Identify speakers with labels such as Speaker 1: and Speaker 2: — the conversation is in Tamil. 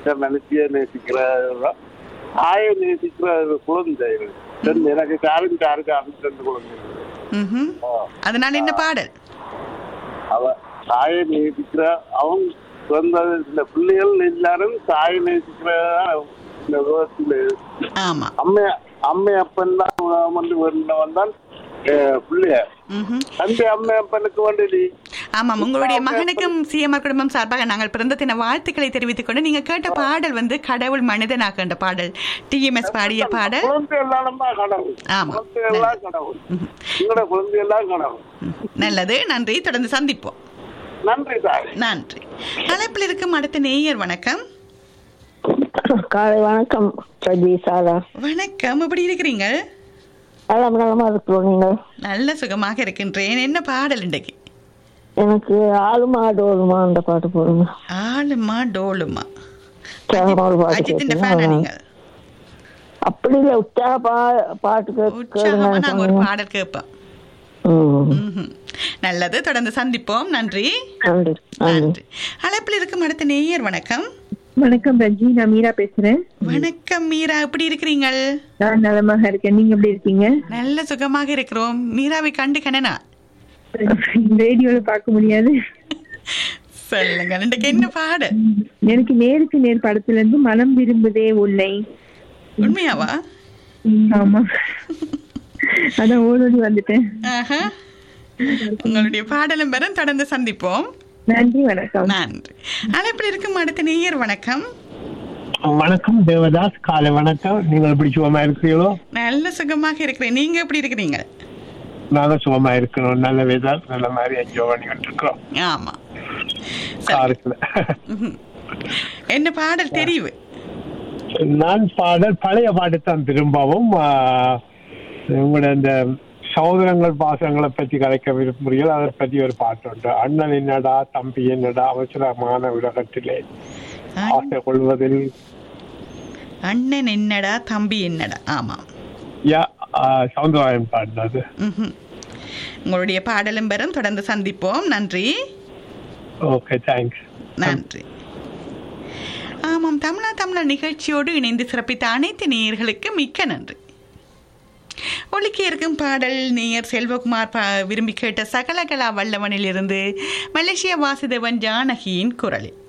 Speaker 1: மனுஷிய நேசிக்கிற தாயை நேசிக்கிற ஒரு குழந்தை ரெண்டு எனக்கு யாருக்கு யாருக்கு அப்படி ரெண்டு குழந்தை
Speaker 2: ம்ஹும். அதனால என்ன பாடல்
Speaker 1: அவ தாயை நேசிக்கிற அவன் பிறந்தது இந்த பிள்ளைகள் எல்லாரும் தாயை நேசிக்கிற இந்த விவரத்துல
Speaker 2: ஆமா
Speaker 1: அம்மை அம்மை அப்பன் தான் வந்து வேண்டவன் தான் பிள்ளைய
Speaker 2: ம்ஹும்.
Speaker 1: தந்தை அம்மை அப்பனுக்கு வேண்டி
Speaker 2: ஆமாம் உங்களுடைய மகனுக்கும் சிஎம்ஆர் குடும்பம் சார்பாக நாங்கள் பிறந்த தின வாழ்த்துக்களை தெரிவித்துக் கொண்டு நீங்க கேட்ட பாடல் வந்து கடவுள் மனிதனாக என்ற பாடல் டிஎம்எஸ் பாடிய பாடல்
Speaker 1: குழந்தை எல்லாம் தான் கடவுள்
Speaker 2: ஆமா.
Speaker 1: குழந்தை எல்லாம் கடவுள் உங்களோட குழந்தை எல்லாம் கடவுள்
Speaker 2: ம்ஹும். நல்லது நன்றி தொடர்ந்து சந்திப்போம்
Speaker 1: நன்றி தாய்
Speaker 2: நன்றி அழைப்பில் இருக்கும் அடுத்த நேயர் வணக்கம்
Speaker 3: காலை வணக்கம் சஜி சாரா
Speaker 2: வணக்கம் எப்படி இருக்கிறீங்க
Speaker 3: நலம் நலமா இருக்கிறோம் நீங்கள்
Speaker 2: நல்ல சுகமாக இருக்கின்றேன் என்ன பாடல் இன்றைக்கு
Speaker 3: எனக்கு ஆளுமா டோலுமா அந்த பாட்டு போடுங்க
Speaker 2: ஆளுமா டோலுமா
Speaker 3: கேமரா ஒரு பாட்டு
Speaker 2: அஜித்தின் ஃபேனா
Speaker 3: கேட்டீங்க
Speaker 2: நீங்கள்
Speaker 3: அப்படி இல்லை உற்சாக பா பாட்டு கே-
Speaker 2: உற்சாகமா
Speaker 3: கேளுங்க
Speaker 2: நாங்க ஒரு
Speaker 3: சொன்னீங்க.
Speaker 2: பாடல் கேட்போம்
Speaker 3: ம்,
Speaker 2: ம்ஹும். நல்லது தொடர்ந்து சந்திப்போம் நன்றி
Speaker 3: நன்றி நன்றி
Speaker 2: நன்றி அழைப்பில் இருக்கும் அடுத்த நேயர் வணக்கம்
Speaker 4: வணக்கம் ரஜி நான் மீரா பேசுறேன்
Speaker 2: வணக்கம் மீரா எப்படி இருக்கிறீங்கள்
Speaker 4: நான் நலமாக இருக்கேன் நீங்க எப்படி இருக்கீங்க
Speaker 2: நல்ல சுகமாக இருக்கிறோம் மீராவை கண்டு கணனா
Speaker 4: ரேடியோல பார்க்க முடியாது
Speaker 2: சொல்லுங்க இன்றைக்கு என்ன பாடு
Speaker 4: எனக்கு நேருக்கு நேர் படத்துல இருந்து மனம் விரும்புதே உன்னை
Speaker 2: உண்மையாவா
Speaker 4: ஆமா அதான் ஓடோடி வந்துட்டேன்
Speaker 2: ஆஹா. உங்களுடைய பாடலும் பெறும் தொடர்ந்து சந்திப்போம்
Speaker 4: நன்றி வணக்கம்
Speaker 2: நன்றி அழைப்பில் இருக்கும் அடுத்த நேயர் வணக்கம்
Speaker 5: வணக்கம் தேவதாஸ் காலை வணக்கம் நீங்கள் எப்படி சுகமா இருக்கிறீங்களோ
Speaker 2: நல்ல சுகமாக இருக்கிறேன் நீங்க எப்படி இருக்கிறீங்க
Speaker 5: நாங்க சுகமா இருக்கிறோம் நல்ல வேதால் நல்ல மாதிரி என்ஜாய் பண்ணிக்கிட்டு இருக்கிறோம்
Speaker 2: ஆமா சரி.
Speaker 5: காருக்குள்ள
Speaker 2: ம்ஹும். என்ன பாடல் தெரிவு
Speaker 5: நான் பாடல் பழைய பாட்டுத்தான் திரும்பவும் ஆஹ், உங்களோட இந்த சகோதரங்கள் பாசங்களை பற்றி கலைக்க விரும்புகிறீர்கள் அதை பற்றி ஒரு பாட்டு உண்டு அண்ணன் என்னடா தம்பி என்னடா அவசரமான உலகத்திலே ஆசை கொள்வதில்
Speaker 2: அண்ணன் என்னடா தம்பி என்னடா ஆமா
Speaker 5: யா ஆஹ், சவுந்தரராயன் பாடினது
Speaker 2: ம்ஹும். உங்களுடைய பாடலும் பெறும் தொடர்ந்து சந்திப்போம் நன்றி
Speaker 5: ஓகே தேங்க்ஸ்
Speaker 2: நன்றி ஆமாம் தமிழா தமிழா நிகழ்ச்சியோடு இணைந்து சிறப்பித்த அனைத்து நேயர்களுக்கு மிக்க நன்றி ஒலிக்க இருக்கும் பாடல் நேயர் செல்வகுமார் பா- விரும்பி கேட்ட சகலகலா வல்லவனில் இருந்து மலேசிய வாசுதேவன் ஜானகியின் குரலில்